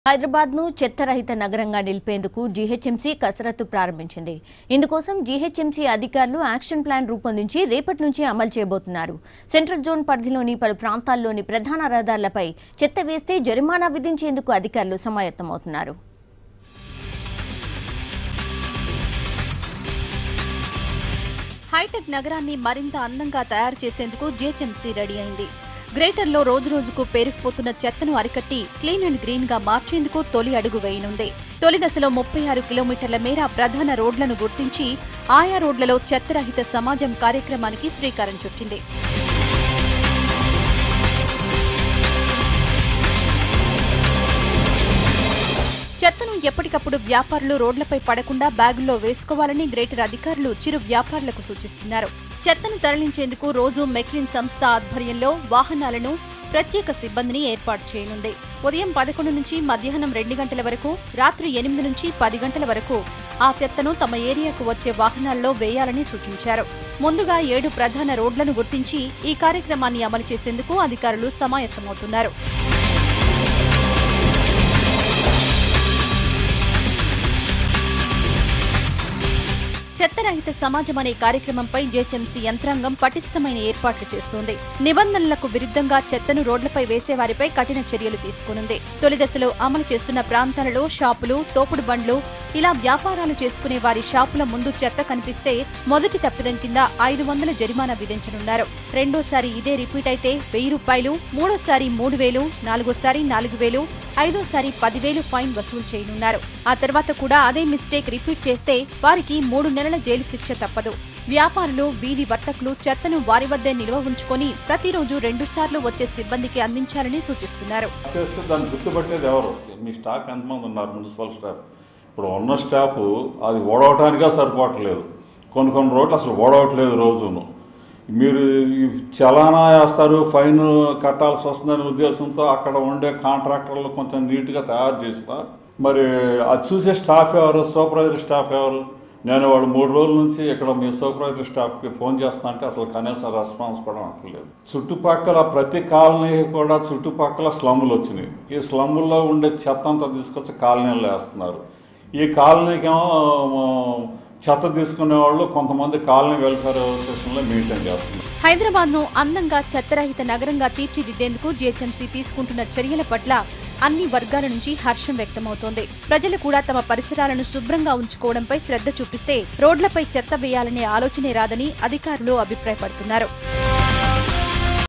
హైదరాబాద్ ను చెత్తరహిత నగరంగా నిలిపేందుకు జీహెచ్ఎంసీ కసరత్తు ప్రారంభించింది ఇందుకోసం జీహెచ్ఎంసీ అధికారులు యాక్షన్ ప్లాన్ రూపొందించి రేపటి నుంచి అమలు చేయబోతున్నారు సెంట్రల్ జోన్ పరిధిలోని పలు ప్రాంతాల్లోని ప్రధాన రహదారులపై చెత్త వేస్తే జరిమానా విధించేందుకు అధికారులు సమాయత్తమవుతున్నారు హైటెక్ నగరాన్ని మరింత అందంగా తయారు చేసేందుకు జీహెచ్ఎంసీ రెడీ అయింది గ్రేటర్లో రోజురోజుకు పేరుకుపోతున్న చెత్తను అరికట్టి క్లీన్ అండ్ గ్రీన్ గా మార్చేందుకు తొలి అడుగు వేయనుంది తొలి దశలో ముప్పై ఆరు కిలోమీటర్ల మేర ప్రధాన రోడ్లను గుర్తించి ఆయా రోడ్లలో చెత్తరహిత సమాజం కార్యక్రమానికి శ్రీకారం చుట్టింది చెత్తను ఎప్పటికప్పుడు వ్యాపారులు రోడ్లపై పడకుండా బ్యాగుల్లో వేసుకోవాలని గ్రేటర్ అధికారులు చిరు వ్యాపారులకు సూచిస్తున్నారు చెత్తను తరలించేందుకు రోజు మెక్లిన్ సంస్థ ఆధ్వర్యంలో వాహనాలను ప్రత్యేక సిబ్బందిని ఏర్పాటు చేయనుంది ఉదయం పదకొండు నుంచి మధ్యాహ్నం రెండు గంటల వరకు రాత్రి ఎనిమిది నుంచి పది గంటల వరకు ఆ చెత్తను తమ ఏరియాకు వచ్చే వాహనాల్లో వేయాలని సూచించారు ముందుగా ఏడు ప్రధాన రోడ్లను గుర్తించి ఈ కార్యక్రమాన్ని అమలు చేసేందుకు అధికారులు సమాయత్తమవుతున్నారు చెత్తరహిత సమాజం అనే కార్యక్రమంపై జేహెచ్ఎంసీ యంత్రాంగం పటిష్టమైన ఏర్పాట్లు చేస్తోంది నిబంధనలకు విరుద్ధంగా చెత్తను రోడ్లపై వేసేవారిపై కఠిన చర్యలు తీసుకునుంది తొలి దశలో అమలు చేస్తున్న ప్రాంతాలలో షాపులు తోపుడు బండ్లు ఇలా వ్యాపారాలు చేసుకునే వారి షాపుల ముందు చెత్త కనిపిస్తే మొదటి తప్పిదం కింద ఐదు వందల జరిమానా విధించనున్నారు రెండోసారి ఇదే రిపీట్ అయితే వెయ్యి రూపాయలు మూడోసారి మూడు వేలు నాలుగోసారి నాలుగు వేలు ఐదోసారి పదివేలు ఫైన్ వసూలు చేయనున్నారు ఆ తర్వాత కూడా అదే మిస్టేక్ రిపీట్ చేస్తే వారికి మూడు నెలల జైలు శిక్ష తప్పదు వ్యాపారులు వీధి వర్తకులు చెత్తను వారి వద్దే నిల్వ ఉంచుకొని ప్రతిరోజు రెండు సార్లు వచ్చే సిబ్బందికి అందించాలని సూచిస్తున్నారు చేస్తే దాన్ని గుర్తుపట్టేది ఎవరు మీ స్టాఫ్ ఎంతమంది ఉన్నారు మున్సిపల్ స్టాఫ్ ఇప్పుడు ఉన్న స్టాఫ్ అది ఓడవటానికే సరిపోవట్లేదు కొన్ని కొన్ని రోడ్లు అసలు ఓడవట్లేదు రోజును మీరు ఈ చలానా వేస్తారు ఫైన్ కట్టాల్సి వస్తుందనే ఉద్దేశంతో అక్కడ ఉండే కాంట్రాక్టర్లు కొంచెం నీట్గా తయారు చేసిన మరి అది చూసే స్టాఫ్ ఎవరు సూపర్వైజర్ స్టాఫ్ ఎవరు నేను వాడు మూడు రోజుల నుంచి ఇక్కడ మీ సూపర్వైజర్ స్టాఫ్కి ఫోన్ చేస్తా అంటే అసలు కనీసం రెస్పాన్స్ కూడా అవ్వట్లేదు చుట్టుపక్కల ప్రతి కాలనీ కూడా చుట్టుపక్కల స్లమ్లు వచ్చినాయి ఈ స్లమ్లో ఉండే చెత్త అంతా తీసుకొచ్చి కాలనీలో వేస్తున్నారు ఈ కాలనీకేమో ఆ, చెత్త తీసుకునే వాళ్ళు కొంతమంది కాలనీ వెల్ఫేర్ అసోసియేషన్లో మెయింటైన్ చేస్తున్నారు హైదరాబాద్ ను అందంగా చెత్తరహిత నగరంగా తీర్చిదిద్దేందుకు జీహెచ్ఎంసీ తీసుకుంటున్న చర్యల పట్ల అన్ని వర్గాల నుంచి హర్షం వ్యక్తమవుతోంది ప్రజలు కూడా తమ పరిసరాలను శుభ్రంగా ఉంచుకోవడంపై శ్రద్ధ చూపిస్తే రోడ్లపై చెత్త వేయాలనే ఆలోచనే రాదని అధికారులు అభిప్రాయపడుతున్నారు